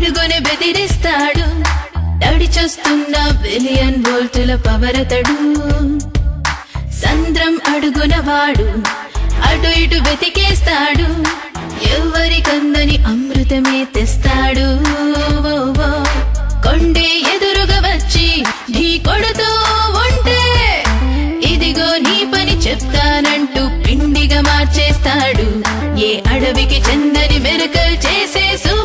పిడుగుని బెదిరిస్తాడు దాడి చేస్తున్న బిలియన్ వోల్టుల పవరతడు సంద్రం అడుగున వాడు అటు ఇటు వెతికేస్తాడు ఎవరికందని అమృతమే తెస్తాడు ఓ, ఓ. కొండే ఎదురుగా వచ్చి ఢీ కొడుతూ ఉంటే ఇదిగో నీ పని చెప్తానంటూ పిండిగా మార్చేస్తాడు ఏ అడవికి చెందని మెరకలు చేసే సూ